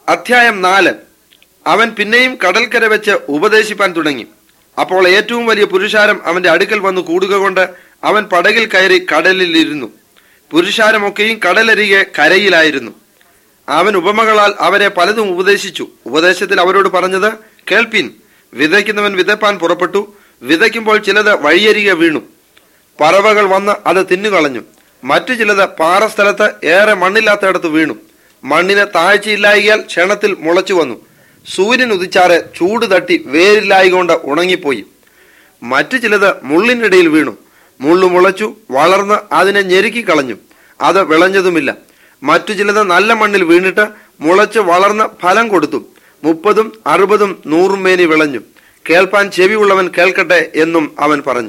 അധ്യായം നാല് അവൻ പിന്നെയും കടൽക്കര വെച്ച് ഉപദേശിപ്പാൻ തുടങ്ങി അപ്പോൾ ഏറ്റവും വലിയ പുരുഷാരം അവന്റെ അടുക്കൽ വന്നു കൂടുക കൊണ്ട് അവൻ പടകിൽ കയറി കടലിൽ ഇരുന്നു പുരുഷാരമൊക്കെയും കടലരികെ കരയിലായിരുന്നു അവൻ ഉപമകളാൽ അവരെ പലതും ഉപദേശിച്ചു ഉപദേശത്തിൽ അവരോട് പറഞ്ഞത് കേൾപ്പിൻ വിതയ്ക്കുന്നവൻ വിതപ്പാൻ പുറപ്പെട്ടു വിതയ്ക്കുമ്പോൾ ചിലത് വഴിയരികെ വീണു പറവകൾ വന്ന് അത് തിന്നുകളഞ്ഞു മറ്റു ചിലത് പാറസ്ഥലത്ത് ഏറെ മണ്ണില്ലാത്തയിടത്ത് വീണു മണ്ണിന് താഴ്ചയില്ലായികയാൽ ക്ഷണത്തിൽ മുളച്ചു വന്നു സൂര്യൻ ഉദിച്ചാറ് ചൂട് തട്ടി വേരില്ലായികൊണ്ട് ഉണങ്ങിപ്പോയി മറ്റു ചിലത് മുള്ളിനിടയിൽ വീണു മുള്ളു മുളച്ചു വളർന്ന് അതിനെ ഞെരുക്കി കളഞ്ഞു അത് വിളഞ്ഞതുമില്ല മറ്റു ചിലത് നല്ല മണ്ണിൽ വീണിട്ട് മുളച്ച് വളർന്ന് ഫലം കൊടുത്തു മുപ്പതും അറുപതും നൂറും മേനി വിളഞ്ഞു കേൾപ്പാൻ ചെവിയുള്ളവൻ കേൾക്കട്ടെ എന്നും അവൻ പറഞ്ഞു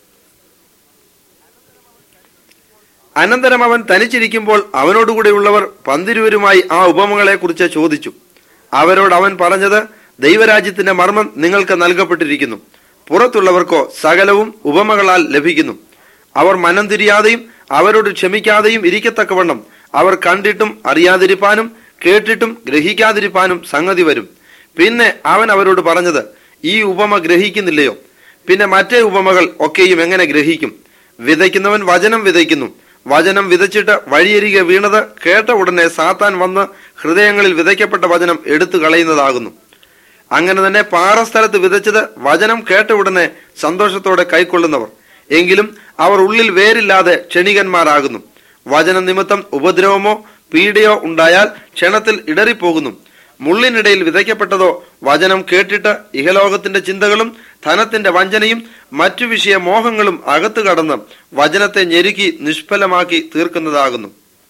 അനന്തരം അവൻ തനിച്ചിരിക്കുമ്പോൾ അവനോടുകൂടെയുള്ളവർ പന്തിരുവരുമായി ആ ഉപമകളെ കുറിച്ച് ചോദിച്ചു അവരോട് അവൻ പറഞ്ഞത് ദൈവരാജ്യത്തിന്റെ മർമ്മം നിങ്ങൾക്ക് നൽകപ്പെട്ടിരിക്കുന്നു പുറത്തുള്ളവർക്കോ സകലവും ഉപമകളാൽ ലഭിക്കുന്നു അവർ മനം തിരിയാതെയും അവരോട് ക്ഷമിക്കാതെയും ഇരിക്കത്തക്കവണ്ണം അവർ കണ്ടിട്ടും അറിയാതിരിപ്പാനും കേട്ടിട്ടും ഗ്രഹിക്കാതിരിപ്പാനും സംഗതി വരും പിന്നെ അവൻ അവരോട് പറഞ്ഞത് ഈ ഉപമ ഗ്രഹിക്കുന്നില്ലയോ പിന്നെ മറ്റേ ഉപമകൾ ഒക്കെയും എങ്ങനെ ഗ്രഹിക്കും വിതയ്ക്കുന്നവൻ വചനം വിതയ്ക്കുന്നു വചനം വിതച്ചിട്ട് വഴിയരികെ വീണത് കേട്ട ഉടനെ സാത്താൻ വന്ന് ഹൃദയങ്ങളിൽ വിതയ്ക്കപ്പെട്ട വചനം എടുത്തു കളയുന്നതാകുന്നു അങ്ങനെ തന്നെ പാറസ്ഥലത്ത് വിതച്ചത് വചനം കേട്ട ഉടനെ സന്തോഷത്തോടെ കൈക്കൊള്ളുന്നവർ എങ്കിലും അവർ ഉള്ളിൽ വേരില്ലാതെ ക്ഷണികന്മാരാകുന്നു വചന നിമിത്തം ഉപദ്രവമോ പീഡയോ ഉണ്ടായാൽ ക്ഷണത്തിൽ ഇടറിപ്പോകുന്നു മുള്ളിനിടയിൽ വിതയ്ക്കപ്പെട്ടതോ വചനം കേട്ടിട്ട് ഇഹലോകത്തിന്റെ ചിന്തകളും ധനത്തിന്റെ വഞ്ചനയും മറ്റു വിഷയ മോഹങ്ങളും അകത്തു കടന്ന് വചനത്തെ ഞെരുക്കി നിഷ്ഫലമാക്കി തീർക്കുന്നതാകുന്നു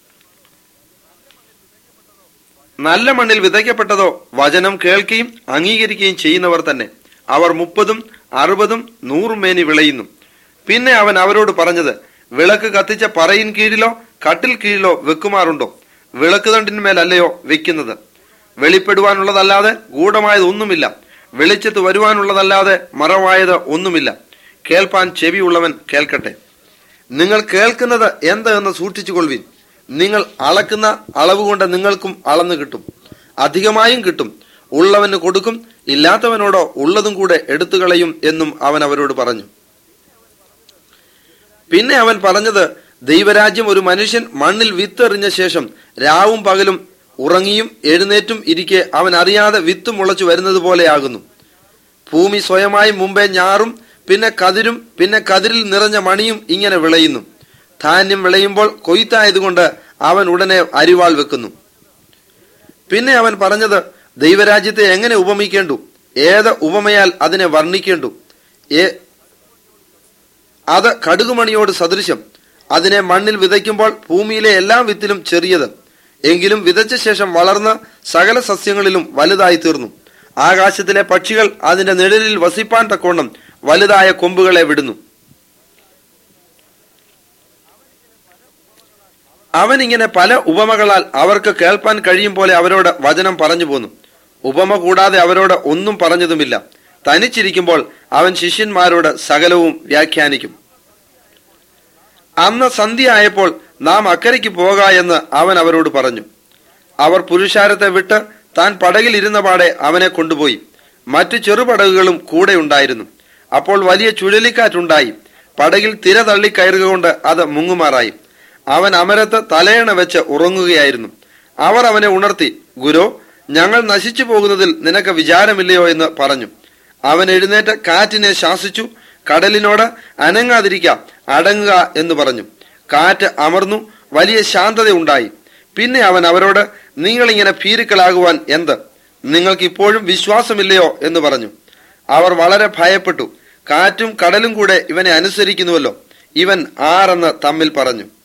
നല്ല മണ്ണിൽ വിതയ്ക്കപ്പെട്ടതോ വചനം കേൾക്കുകയും അംഗീകരിക്കുകയും ചെയ്യുന്നവർ തന്നെ അവർ മുപ്പതും അറുപതും നൂറും മേനി വിളയുന്നു പിന്നെ അവൻ അവരോട് പറഞ്ഞത് വിളക്ക് കത്തിച്ച പറയിൻ കീഴിലോ കട്ടിൽ കീഴിലോ വെക്കുമാറുണ്ടോ വിളക്ക് തണ്ടിന്മേലല്ലയോ വെക്കുന്നത് വെളിപ്പെടുവാനുള്ളതല്ലാതെ ഗൂഢമായത് ഒന്നുമില്ല വെളിച്ചത്ത് വരുവാനുള്ളതല്ലാതെ മറവായത് ഒന്നുമില്ല കേൾപ്പാൻ ചെവിയുള്ളവൻ കേൾക്കട്ടെ നിങ്ങൾ കേൾക്കുന്നത് എന്ത് എന്ന് സൂക്ഷിച്ചുകൊള്ളുവിൻ നിങ്ങൾ അളക്കുന്ന അളവ് കൊണ്ട് നിങ്ങൾക്കും അളന്നു കിട്ടും അധികമായും കിട്ടും ഉള്ളവന് കൊടുക്കും ഇല്ലാത്തവനോടോ ഉള്ളതും കൂടെ എടുത്തുകളയും എന്നും അവൻ അവരോട് പറഞ്ഞു പിന്നെ അവൻ പറഞ്ഞത് ദൈവരാജ്യം ഒരു മനുഷ്യൻ മണ്ണിൽ വിത്തെറിഞ്ഞ ശേഷം രാവും പകലും ഉറങ്ങിയും എഴുന്നേറ്റും ഇരിക്കെ അവൻ അറിയാതെ വിത്ത് മുളച്ചു വരുന്നത് പോലെയാകുന്നു ഭൂമി സ്വയമായി മുമ്പേ ഞാറും പിന്നെ കതിരും പിന്നെ കതിരിൽ നിറഞ്ഞ മണിയും ഇങ്ങനെ വിളയുന്നു ധാന്യം വിളയുമ്പോൾ കൊയ്ത്തായതുകൊണ്ട് അവൻ ഉടനെ അരിവാൾ വെക്കുന്നു പിന്നെ അവൻ പറഞ്ഞത് ദൈവരാജ്യത്തെ എങ്ങനെ ഉപമിക്കേണ്ടു ഏത് ഉപമയാൽ അതിനെ വർണ്ണിക്കേണ്ടു ഏ അത് കടുകുമണിയോട് സദൃശം അതിനെ മണ്ണിൽ വിതയ്ക്കുമ്പോൾ ഭൂമിയിലെ എല്ലാ വിത്തിലും ചെറിയത് എങ്കിലും വിതച്ച ശേഷം വളർന്ന് സകല സസ്യങ്ങളിലും വലുതായി തീർന്നു ആകാശത്തിലെ പക്ഷികൾ അതിന്റെ നിഴലിൽ വസിപ്പാൻ തക്കോണം വലുതായ കൊമ്പുകളെ വിടുന്നു അവൻ ഇങ്ങനെ പല ഉപമകളാൽ അവർക്ക് കേൾപ്പാൻ കഴിയും പോലെ അവരോട് വചനം പറഞ്ഞു പോന്നു ഉപമ കൂടാതെ അവരോട് ഒന്നും പറഞ്ഞതുമില്ല തനിച്ചിരിക്കുമ്പോൾ അവൻ ശിഷ്യന്മാരോട് സകലവും വ്യാഖ്യാനിക്കും അന്ന് സന്ധ്യയായപ്പോൾ നാം അക്കരയ്ക്ക് പോക എന്ന് അവൻ അവരോട് പറഞ്ഞു അവർ പുരുഷാരത്തെ വിട്ട് താൻ പടകിൽ ഇരുന്ന പാടെ അവനെ കൊണ്ടുപോയി മറ്റു ചെറുപടകുകളും കൂടെ ഉണ്ടായിരുന്നു അപ്പോൾ വലിയ ചുഴലിക്കാറ്റുണ്ടായി പടകിൽ തിര തള്ളി കയറുക കൊണ്ട് അത് മുങ്ങുമാറായി അവൻ അമരത്ത് തലയണ വെച്ച് ഉറങ്ങുകയായിരുന്നു അവർ അവനെ ഉണർത്തി ഗുരു ഞങ്ങൾ നശിച്ചു പോകുന്നതിൽ നിനക്ക് വിചാരമില്ലയോ എന്ന് പറഞ്ഞു അവൻ എഴുന്നേറ്റ് കാറ്റിനെ ശാസിച്ചു കടലിനോട് അനങ്ങാതിരിക്കാം അടങ്ങുക എന്ന് പറഞ്ഞു കാറ്റ് അമർന്നു വലിയ ശാന്തത ഉണ്ടായി പിന്നെ അവൻ അവരോട് നിങ്ങളിങ്ങനെ ഭീരുക്കളാകുവാൻ എന്ത് നിങ്ങൾക്ക് ഇപ്പോഴും വിശ്വാസമില്ലയോ എന്ന് പറഞ്ഞു അവർ വളരെ ഭയപ്പെട്ടു കാറ്റും കടലും കൂടെ ഇവനെ അനുസരിക്കുന്നുവല്ലോ ഇവൻ ആരെന്ന് തമ്മിൽ പറഞ്ഞു